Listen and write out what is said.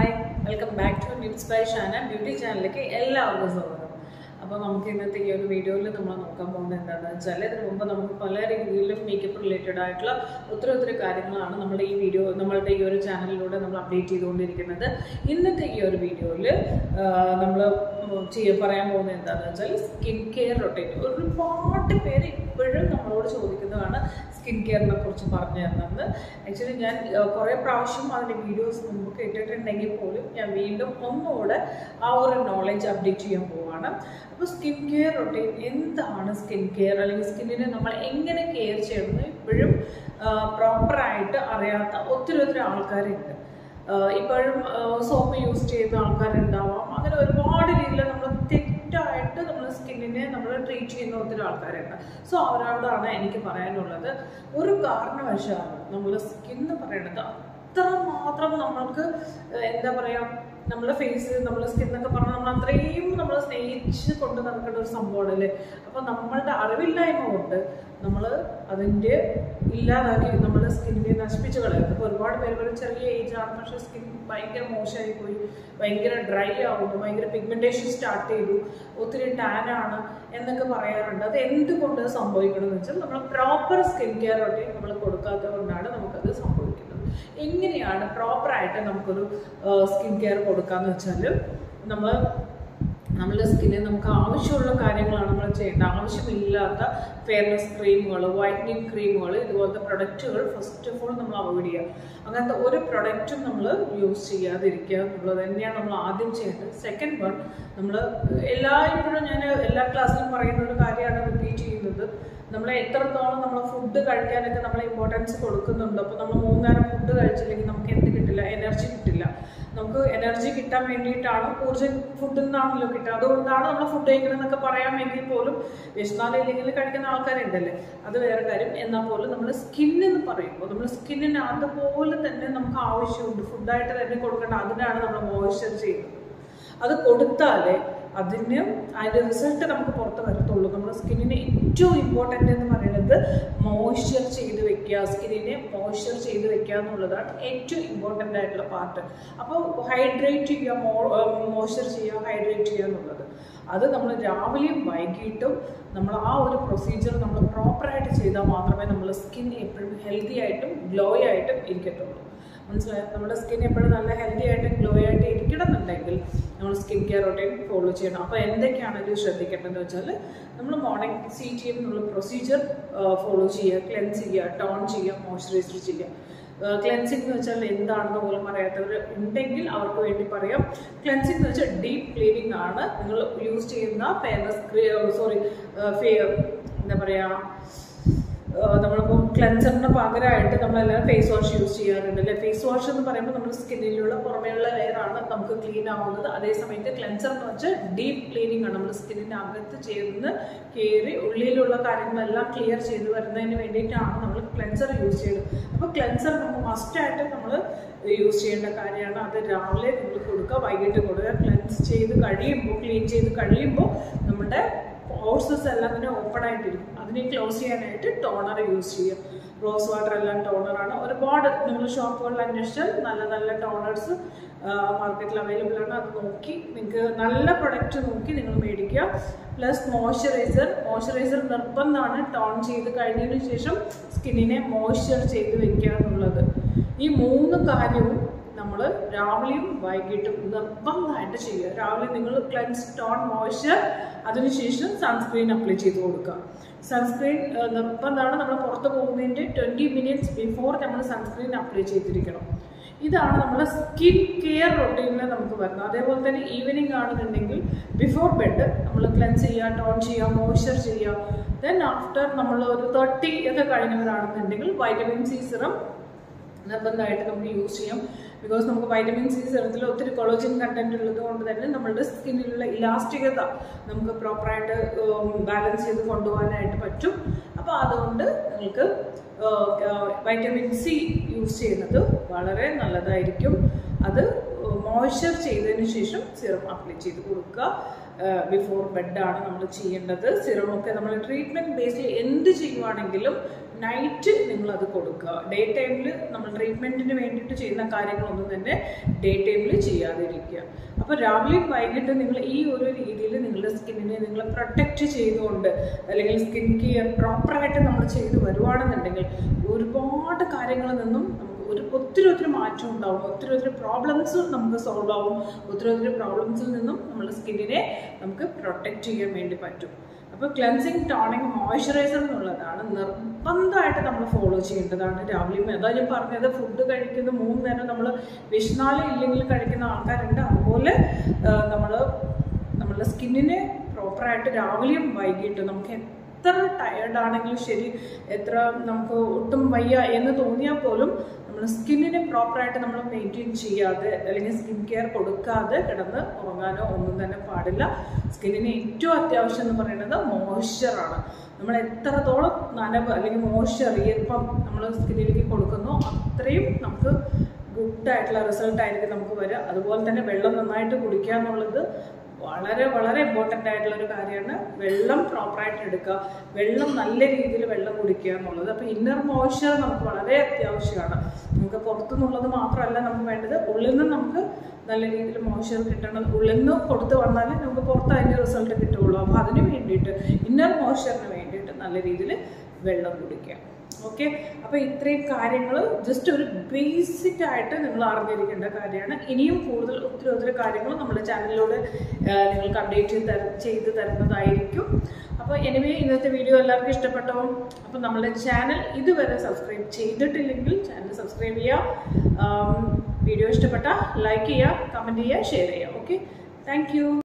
hi welcome back to tips by Shana beauty ചാനലിലേക്ക് എല്ലാവർക്കും സ്വാഗതം അപ്പോൾ നമുക്ക് ഇന്നത്തെ ഈ ഒരു വീഡിയോയിൽ നമ്മൾ നോക്കാൻ പോകുന്നത് എന്താണെന്ന് വെച്ചാൽ ഇതിന് മുമ്പ് നമുക്ക് പല രീതിയിലും മേക്കപ്പ് റിലേറ്റഡ് ആയിട്ടുള്ള ഒത്തിരി ഒത്തിരി കാര്യങ്ങളാണ് നമ്മുടെ ഈ വീഡിയോ നമ്മളുടെ ഈ ഒരു ചാനലിലൂടെ നമ്മൾ അപ്ഡേറ്റ് ചെയ്തുകൊണ്ടിരിക്കുന്നത് ഇന്നത്തെ ഈ ഒരു വീഡിയോയിൽ നമ്മൾ ചെയ്യാൻ പറയാൻ പോകുന്നത് എന്താണെന്ന് വെച്ചാൽ സ്കിൻ കെയർ റൊട്ടീൻ ഒരുപാട് പേര് ഇപ്പോഴും നമ്മളോട് ചോദിക്കുന്നതാണ് സ്കിൻ കെയറിനെ കുറിച്ച് പറഞ്ഞു തരുന്നത് ആക്ച്വലി ഞാൻ ഏഹ്, കുറേ പ്രാവശ്യം അതിൻ്റെ വീഡിയോസ് മുമ്പ് കേട്ടിട്ടുണ്ടെങ്കിൽ പോലും ഞാൻ വീണ്ടും ഒന്നുകൂടെ ആ ഒരു നോളജ് അപ്ഡേറ്റ് ചെയ്യാൻ പോവാണ് അപ്പോൾ സ്കിൻ കെയർ റൊട്ടീൻ എന്താണ് സ്കിൻ കെയർ അല്ലെങ്കിൽ സ്കിന്നിനെ നമ്മൾ എങ്ങനെ കെയർ ചെയ്യണമെന്ന് ഇപ്പോഴും പ്രോപ്പറായിട്ട് അറിയാത്ത ഒത്തിരി ഒത്തിരി ആൾക്കാരുണ്ട് ആഹ് ഇപ്പോഴും സോപ്പ് യൂസ് ചെയ്യുന്ന ആൾക്കാരുണ്ടാവാം അങ്ങനെ ഒരുപാട് രീതിയിൽ നമ്മൾ തെറ്റായിട്ട് നമ്മൾ സ്കിന്നിനെ നമ്മൾ ട്രീറ്റ് ചെയ്യുന്ന ഒത്തിരി ആൾക്കാരുണ്ട് സോ അവരോടാണ് എനിക്ക് പറയാനുള്ളത് ഒരു കാരണവശാലും നമ്മൾ സ്കിൻ എന്ന് പറയുന്നത് അത്ര മാത്രം നമ്മൾക്ക് ഏഹ് എന്താ പറയുക നമ്മുടെ ഫേസ് നമ്മുടെ സ്കിൻ എന്നൊക്കെ പറഞ്ഞാൽ നമ്മൾ അത്രയും നമ്മൾ സ്നേഹിച്ച് കൊണ്ട് നടക്കേണ്ട ഒരു സംഭവമാണല്ലേ അപ്പോൾ നമ്മളുടെ അറിവില്ലായ്മ കൊണ്ട് നമ്മൾ അതിൻ്റെ ഇല്ലാതാക്കി നമ്മുടെ സ്കിന്നിനെ നശിപ്പിച്ച് കളയുന്നത് ഇപ്പോൾ ഒരുപാട് പേര് പറയും ചെറിയ ഏജ് ആണ് പക്ഷേ സ്കിൻ ഭയങ്കര മോശമായി പോയി ഭയങ്കര ഡ്രൈ ആവുന്നു ഭയങ്കര പിഗ്മെൻറ്റേഷൻ സ്റ്റാർട്ട് ചെയ്തു ഒത്തിരി ടാൻ ആണ് എന്നൊക്കെ പറയാറുണ്ട് അത് എന്തുകൊണ്ട് സംഭവിക്കണമെന്ന് വെച്ചാൽ നമ്മൾ പ്രോപ്പർ സ്കിൻ കെയർ റൊട്ടീൻ നമ്മൾ കൊടുക്കാത്തത് കൊണ്ടാണ് നമുക്കത് സംഭവിക്കുന്നത് എങ്ങനെയാണ് പ്രോപ്പറായിട്ട് നമുക്കൊരു സ്കിൻ കെയർ കൊടുക്കാന്ന് വെച്ചാൽ നമ്മൾ നമ്മുടെ സ്കിന്നിൽ നമുക്ക് ആവശ്യമുള്ള കാര്യങ്ങളാണ് നമ്മൾ ചെയ്യേണ്ടത് ആവശ്യമില്ലാത്ത ഫെയർനെസ് ക്രീമുകൾ വൈറ്റനിങ് ക്രീമുകൾ ഇതുപോലത്തെ പ്രൊഡക്റ്റുകൾ ഫസ്റ്റ് ഓഫ് ഓൾ നമ്മൾ അവോയ്ഡ് ചെയ്യുക അങ്ങനത്തെ ഒരു പ്രൊഡക്റ്റും നമ്മൾ യൂസ് ചെയ്യാതിരിക്കുക എന്നുള്ളത് തന്നെയാണ് നമ്മൾ ആദ്യം ചെയ്യേണ്ടത് സെക്കൻഡ് വൺ നമ്മൾ എല്ലായ്പ്പോഴും ഞാൻ എല്ലാ ക്ലാസ്സിലും പറയുന്ന ഒരു കാര്യമാണ് റിപ്പീറ്റ് ചെയ്യുന്നത് നമ്മൾ എത്രത്തോളം നമ്മൾ ഫുഡ് കഴിക്കാനൊക്കെ നമ്മൾ ഇമ്പോർട്ടൻസ് കൊടുക്കുന്നുണ്ട് അപ്പോൾ നമ്മൾ മൂന്ന് നേരം ഫുഡ് കഴിച്ചില്ലെങ്കിൽ നമുക്ക് എന്ത് കിട്ടില്ല എനർജി കിട്ടില്ല നമുക്ക് എനർജി കിട്ടാൻ വേണ്ടിയിട്ടാണ് ഊർജ്ജം ഫുഡിൽ നിന്നാണല്ലോ കിട്ടുക അതുകൊണ്ടാണ് നമ്മൾ ഫുഡ് കഴിക്കണം എന്നൊക്കെ പറയാൻ വേണ്ടി പോലും വിശന്നാലില്ലെങ്കിൽ കഴിക്കുന്ന ആൾക്കാരുണ്ടല്ലേ അത് വേറെ കാര്യം എന്നാൽ പോലും നമ്മൾ സ്കിൻ എന്ന് പറയുമ്പോൾ നമ്മൾ സ്കിന്നിന് അതുപോലെ തന്നെ നമുക്ക് ആവശ്യമുണ്ട് ഫുഡായിട്ട് തന്നെ കൊടുക്കേണ്ട അതിനാണ് നമ്മൾ മോയ്സ്ചർ ചെയ്യുന്നത് അത് കൊടുത്താലേ അതിന് അതിൻ്റെ റിസൾട്ട് നമുക്ക് പുറത്ത് വരത്തുള്ളൂ നമ്മുടെ സ്കിന്നിന് ഏറ്റവും ഇമ്പോർട്ടൻ്റ് എന്ന് പറയുന്നത് മോയ്സ്ചർ ചെയ്ത് വെക്കുക സ്കിന്നിനെ മോയ്സ്ചർ ചെയ്ത് വെക്കുക എന്നുള്ളതാണ് ഏറ്റവും ഇമ്പോർട്ടൻ്റ് ആയിട്ടുള്ള പാർട്ട് അപ്പോൾ ഹൈഡ്രേറ്റ് ചെയ്യുക മോ മോയ്സ്ചർ ചെയ്യുക ഹൈഡ്രേറ്റ് ചെയ്യുക എന്നുള്ളത് അത് നമ്മൾ രാവിലെയും വൈകിട്ടും നമ്മൾ ആ ഒരു പ്രൊസീജിയർ നമ്മൾ പ്രോപ്പറായിട്ട് ചെയ്താൽ മാത്രമേ നമ്മുടെ സ്കിൻ എപ്പോഴും ഹെൽത്തി ആയിട്ടും ഗ്ലോ ആയിട്ടും ഇരിക്കത്തുള്ളൂ മനസ്സിലായോ നമ്മുടെ സ്കിൻ എപ്പോഴും നല്ല ഹെൽത്തി ആയിട്ട് ഗ്ലോ ആയിട്ട് ഇരിക്കണം എന്നുണ്ടെങ്കിൽ നമ്മൾ സ്കിൻ കെയർ റൊട്ടീൻ ഫോളോ ചെയ്യണം അപ്പോൾ എന്തൊക്കെയാണ് ഇതിൽ ശ്രദ്ധിക്കേണ്ടതെന്ന് വെച്ചാൽ നമ്മൾ മോർണിംഗ് സി ടി എം എന്നുള്ള പ്രൊസീജിയർ ഫോളോ ചെയ്യുക ക്ലെൻസ് ചെയ്യുക ടോൺ ചെയ്യുക മോയ്സ്ചറൈസർ ചെയ്യുക ക്ലെൻസിങ് എന്ന് വെച്ചാൽ എന്താണെന്ന് പോലും അറിയാത്തവർ ഉണ്ടെങ്കിൽ അവർക്ക് വേണ്ടി പറയാം ക്ലെൻസിങ് എന്ന് വെച്ചാൽ ഡീപ്പ് ക്ലീനിങ് ആണ് നിങ്ങൾ യൂസ് ചെയ്യുന്ന ഫെയർനെസ് സോറി എന്താ പറയുക നമ്മളിപ്പോൾ ക്ലെൻസറിന് പകരമായിട്ട് നമ്മളെല്ലാം ഫേസ് വാഷ് യൂസ് ചെയ്യാറുണ്ട് അല്ലേ ഫേസ് വാഷ് എന്ന് പറയുമ്പോൾ നമ്മുടെ സ്കിന്നിലുള്ള പുറമേയുള്ള ലെയറാണ് നമുക്ക് ക്ലീൻ ആവുന്നത് അതേ സമയത്ത് ക്ലെൻസർ എന്ന് വെച്ചാൽ ഡീപ്പ് ക്ലീനിങ് ആണ് നമ്മുടെ സ്കിന്നിൻ്റെ അകത്ത് ചേർന്ന് കയറി ഉള്ളിലുള്ള കാര്യങ്ങളെല്ലാം ക്ലിയർ ചെയ്ത് വരുന്നതിന് വേണ്ടിയിട്ടാണ് നമ്മൾ ക്ലെൻസർ യൂസ് ചെയ്യുന്നത് അപ്പോൾ ക്ലെൻസർ നമുക്ക് മസ്റ്റായിട്ട് നമ്മൾ യൂസ് ചെയ്യേണ്ട കാര്യമാണ് അത് രാവിലെ നിങ്ങൾ കൊടുക്കുക വൈകിട്ട് കൊടുക്കുക ക്ലെൻസ് ചെയ്ത് കഴിയുമ്പോൾ ക്ലീൻ ചെയ്ത് കഴിയുമ്പോൾ നമ്മുടെ പോർസസ് എല്ലാം തന്നെ ഓപ്പൺ ആയിട്ടിരിക്കും അതിനെ ക്ലോസ് ചെയ്യാനായിട്ട് ടോണർ യൂസ് ചെയ്യും റോസ് വാട്ടർ എല്ലാം ടോണറാണ് ഒരുപാട് നിങ്ങൾ ഷോപ്പുകളിൽ അന്വേഷിച്ചാൽ നല്ല നല്ല ടോണേഴ്സ് മാർക്കറ്റിൽ അവൈലബിൾ ആണ് അത് നോക്കി നിങ്ങൾക്ക് നല്ല പ്രൊഡക്റ്റ് നോക്കി നിങ്ങൾ മേടിക്കുക പ്ലസ് മോയ്സ്ചറൈസർ മോയ്സ്ചറൈസർ നിർബന്ധമാണ് ടോൺ ചെയ്ത് കഴിഞ്ഞതിന് ശേഷം സ്കിന്നിനെ മോയ്സ്ചർ ചെയ്ത് വെക്കുക എന്നുള്ളത് ഈ മൂന്ന് കാര്യവും നമ്മൾ രാവിലെയും വൈകിട്ടും നിർബന്ധമായിട്ട് ചെയ്യുക രാവിലെ നിങ്ങൾ ക്ലെൻസ് ടോൺ മോയ്സ്ചർ അതിനുശേഷം സൺസ്ക്രീൻ അപ്ലൈ ചെയ്ത് കൊടുക്കുക സൺസ്ക്രീൻ നിർബന്ധമാണ് നമ്മൾ പുറത്ത് പോകുന്നതിൻ്റെ ട്വൻറ്റി മിനിറ്റ്സ് ബിഫോർ നമ്മൾ സൺസ്ക്രീൻ അപ്ലൈ ചെയ്തിരിക്കണം ഇതാണ് നമ്മുടെ സ്കിൻ കെയർ റൊട്ടീനിൽ നമുക്ക് വരുന്നത് അതേപോലെ തന്നെ ഈവനിങ് ആണെന്നുണ്ടെങ്കിൽ ബിഫോർ ബെഡ് നമ്മൾ ക്ലെൻസ് ചെയ്യുക ടോൺ ചെയ്യുക മോയ്സ്ചർ ചെയ്യുക ദെൻ ആഫ്റ്റർ നമ്മൾ ഒരു തേർട്ടി ഒക്കെ കഴിഞ്ഞവരാണെന്നുണ്ടെങ്കിൽ വൈറ്റമിൻ സി സിറം നിർബന്ധമായിട്ട് നമുക്ക് യൂസ് ചെയ്യാം ബിക്കോസ് നമുക്ക് വൈറ്റമിൻ സി സിറത്തിൽ ഒത്തിരി കൊളോജിൻ കണ്ടന്റ് ഉള്ളത് കൊണ്ട് തന്നെ നമ്മളുടെ സ്കിന്നിലുള്ള ഇലാസ്റ്റികത നമുക്ക് പ്രോപ്പറായിട്ട് ബാലൻസ് ചെയ്ത് കൊണ്ടുപോകാനായിട്ട് പറ്റും അപ്പോൾ അതുകൊണ്ട് നിങ്ങൾക്ക് വൈറ്റമിൻ സി യൂസ് ചെയ്യുന്നത് വളരെ നല്ലതായിരിക്കും അത് മോയ്സ്ചർ ചെയ്തതിന് ശേഷം സിറം അപ്ലൈ ചെയ്ത് കൊടുക്കുക ബിഫോർ ബെഡാണ് നമ്മൾ ചെയ്യേണ്ടത് സിറമൊക്കെ നമ്മൾ ട്രീറ്റ്മെൻറ്റ് ബേസിൽ എന്ത് ചെയ്യുവാണെങ്കിലും നൈറ്റ് നിങ്ങളത് കൊടുക്കുക ഡേ ടൈമിൽ നമ്മൾ ട്രീറ്റ്മെൻറ്റിന് വേണ്ടിയിട്ട് ചെയ്യുന്ന കാര്യങ്ങളൊന്നും തന്നെ ഡേ ടൈമിൽ ചെയ്യാതിരിക്കുക അപ്പോൾ രാവിലെയും വൈകിട്ട് നിങ്ങൾ ഈ ഒരു രീതിയിൽ നിങ്ങളുടെ സ്കിന്നിനെ നിങ്ങൾ പ്രൊട്ടക്റ്റ് ചെയ്തുകൊണ്ട് അല്ലെങ്കിൽ സ്കിൻ കെയർ പ്രോപ്പറായിട്ട് നമ്മൾ ചെയ്ത് വരുവാണെന്നുണ്ടെങ്കിൽ ഒരുപാട് കാര്യങ്ങളിൽ നിന്നും നമുക്ക് ഒരു ഒത്തിരി ഒത്തിരി മാറ്റം ഉണ്ടാവും ഒത്തിരി ഒത്തിരി പ്രോബ്ലംസ് നമുക്ക് സോൾവ് ആവും ഒത്തിരി ഒത്തിരി പ്രോബ്ലംസിൽ നിന്നും നമ്മുടെ സ്കിന്നിനെ നമുക്ക് പ്രൊട്ടക്റ്റ് ചെയ്യാൻ വേണ്ടി പറ്റും അപ്പോൾ ക്ലെൻസിങ് ടോണിങ് മോയ്സ്ചറൈസർ എന്നുള്ളതാണ് നിർബന്ധമായിട്ട് നമ്മൾ ഫോളോ ചെയ്യേണ്ടതാണ് രാവിലെയും അതാ ഞാൻ പറഞ്ഞത് ഫുഡ് കഴിക്കുന്ന മൂന്ന് നേരം നമ്മൾ വിഷ്ണാലി ഇല്ലെങ്കിൽ കഴിക്കുന്ന ആൾക്കാരുണ്ട് അതുപോലെ നമ്മൾ നമ്മളുടെ സ്കിന്നിനെ പ്രോപ്പറായിട്ട് രാവിലെയും വൈകിട്ടും നമുക്ക് എത്ര ടയേർഡ് ആണെങ്കിലും ശരി എത്ര നമുക്ക് ഒട്ടും വയ്യ എന്ന് തോന്നിയാൽ പോലും നമ്മൾ സ്കിന്നിനെ പ്രോപ്പറായിട്ട് നമ്മൾ മെയിൻറ്റെയിൻ ചെയ്യാതെ അല്ലെങ്കിൽ സ്കിൻ കെയർ കൊടുക്കാതെ കിടന്ന് ഉറങ്ങാനോ ഒന്നും തന്നെ പാടില്ല സ്കിന്നിന് ഏറ്റവും അത്യാവശ്യം എന്ന് പറയുന്നത് മോയ്സ്ചറാണ് നമ്മൾ എത്രത്തോളം നനവ് അല്ലെങ്കിൽ മോയ്സ്ചർ ഈർപ്പം നമ്മൾ സ്കിന്നിലേക്ക് കൊടുക്കുന്നോ അത്രയും നമുക്ക് ഗുഡായിട്ടുള്ള റിസൾട്ട് ആയിരിക്കും നമുക്ക് വരിക അതുപോലെ തന്നെ വെള്ളം നന്നായിട്ട് കുടിക്കുക എന്നുള്ളത് വളരെ വളരെ ഇമ്പോർട്ടൻ്റ് ആയിട്ടുള്ള ഒരു കാര്യമാണ് വെള്ളം പ്രോപ്പറായിട്ട് എടുക്കുക വെള്ളം നല്ല രീതിയിൽ വെള്ളം കുടിക്കുക എന്നുള്ളത് അപ്പോൾ ഇന്നർ മോയ്സ്ചർ നമുക്ക് വളരെ അത്യാവശ്യമാണ് നമുക്ക് പുറത്തുനിന്നുള്ളത് മാത്രമല്ല നമുക്ക് വേണ്ടത് ഉള്ളിൽ നിന്ന് നമുക്ക് നല്ല രീതിയിൽ മോയ്സ്ചർ കിട്ടണം ഉള്ളിൽ നിന്ന് കൊടുത്ത് വന്നാലേ നമുക്ക് പുറത്ത് അതിൻ്റെ റിസൾട്ട് കിട്ടുകയുള്ളൂ അപ്പോൾ അതിന് വേണ്ടിയിട്ട് ഇന്നർ മോയ്സ്ചറിന് വേണ്ടിയിട്ട് നല്ല രീതിയിൽ വെള്ളം കുടിക്കുക ഓക്കെ അപ്പോൾ ഇത്രയും കാര്യങ്ങൾ ജസ്റ്റ് ഒരു ബേസിക് ആയിട്ട് നിങ്ങൾ അറിഞ്ഞിരിക്കേണ്ട കാര്യമാണ് ഇനിയും കൂടുതൽ ഒത്തിരി ഒത്തിരി കാര്യങ്ങൾ നമ്മുടെ ചാനലിലൂടെ നിങ്ങൾക്ക് അപ്ഡേറ്റ് ചെയ്ത് തര ചെയ്ത് തരുന്നതായിരിക്കും അപ്പോൾ എനിവേ ഇന്നത്തെ വീഡിയോ എല്ലാവർക്കും ഇഷ്ടപ്പെട്ടോ അപ്പോൾ നമ്മുടെ ചാനൽ ഇതുവരെ സബ്സ്ക്രൈബ് ചെയ്തിട്ടില്ലെങ്കിൽ ചാനൽ സബ്സ്ക്രൈബ് ചെയ്യുക വീഡിയോ ഇഷ്ടപ്പെട്ടാൽ ലൈക്ക് ചെയ്യുക കമൻറ്റ് ചെയ്യുക ഷെയർ ചെയ്യുക ഓക്കെ താങ്ക്